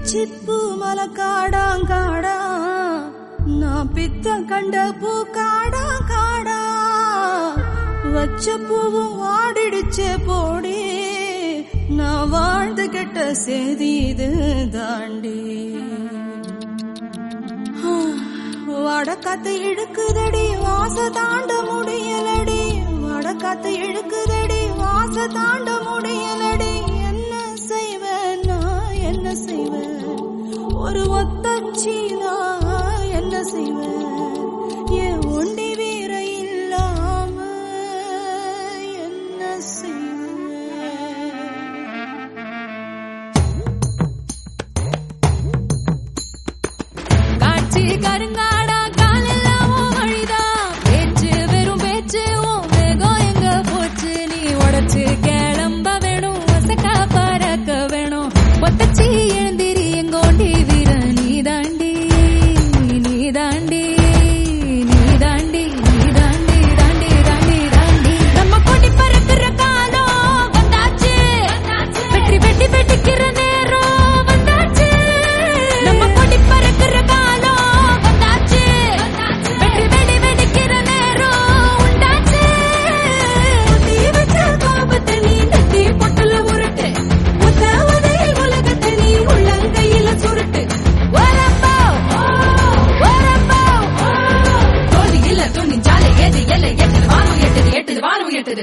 பிச்சிப்பூ மலை காடாங் காடா நான் பித்தம் கண்ட பூ காடா காடா வச்ச பூவும் ஆடிடுச்சே போடி நான் வாழ்ந்து கெட்ட செய்தி இது தாண்டி வடக்காத்து இழுக்குதடி வாச தாண்ட முடியலடி வடக்காத்து இழுக்குதடி வாச தாண்ட முடியலடி என்ன செய்வேன் நான் என்ன செய்வேன் ஒரு ஒத்தச்சினா என்ன செய்வேன் என் ஒண்டி வீர இல்லாம என்ன செய்வேன் காட்சி கருங்காடா காலெல்லாம் உன் வழிதான் பேச்சு வெறும் பேச்சு உன் வேகம் எங்க போச்சு நீ உடைச்சு கிளம்ப வேணும் வசக்கா பறக்க வேணும் ஒத்தச்சி எழுந்திரி எங்கோண்டி வீர நீ தாண்டி நீ தாண்டி நீ தாண்டி நீ தாண்டி தாண்டி தாண்டி தாண்டி நம்ம கொடி பறக்கிற காலம் வந்தாச்சு வெற்றி வெட்டி வெட்டிக்கிற நேரம் வந்தாச்சு நம்ம கொடி பறக்கிற காலம் வந்தாச்சு வெற்றி வெடி வெடிக்கிற நேரம் உண்டாச்சு நீ வச்ச கோபத்தை நீ நட்டி பொட்டுல உருட்டு முத்த உதயில் உலகத்தை நீ உள்ளங்கையில சுருட்டு வரப்போ வரப்போ தோல்வி இல்ல துணிஞ்சாலே ஏது எல்லை எட்டுது வானம் எட்டுது எட்டுது வானம் எட்டுது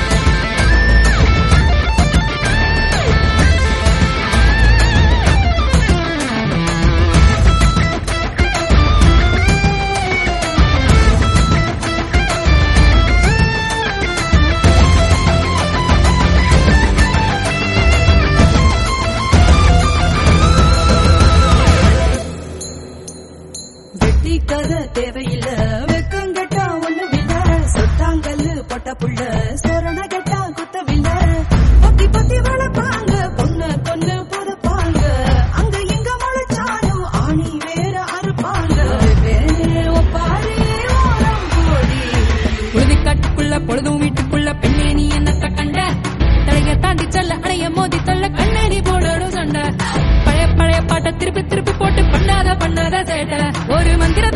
வெட்டி கதை தேவையில்ல வெக்கம் கெட்டா ஒண்ணும் இல்ல சொத்தாங்கல்லு பொட்ட புள்ள சொரண கெட்டா குத்தவில்ல பொத்தி பொத்தி வளர்ப்பாங்க பொண்ணு பொண்ணு புதப்பாங்க அங்க இங்க முளைச்சாலும் ஆணி வேற அறுப்பாங்க வேறே ஒப்பாரி ஓரம் போடி உழுதி காட்டுக்குள்ள பொழுதும் வீட்டுக்குள்ள பெண்ணே நீ என்னத்த கண்ட தலைய தாண்டி செல்ல அடைய மோதி தள்ள கண்ணாடி போடணும் சண்டை பழைய பழைய பாட்டை திருப்பி திருப்பி போட்டு பண்ணாத பண்ணாத சேட்டை ஒரு மந்திர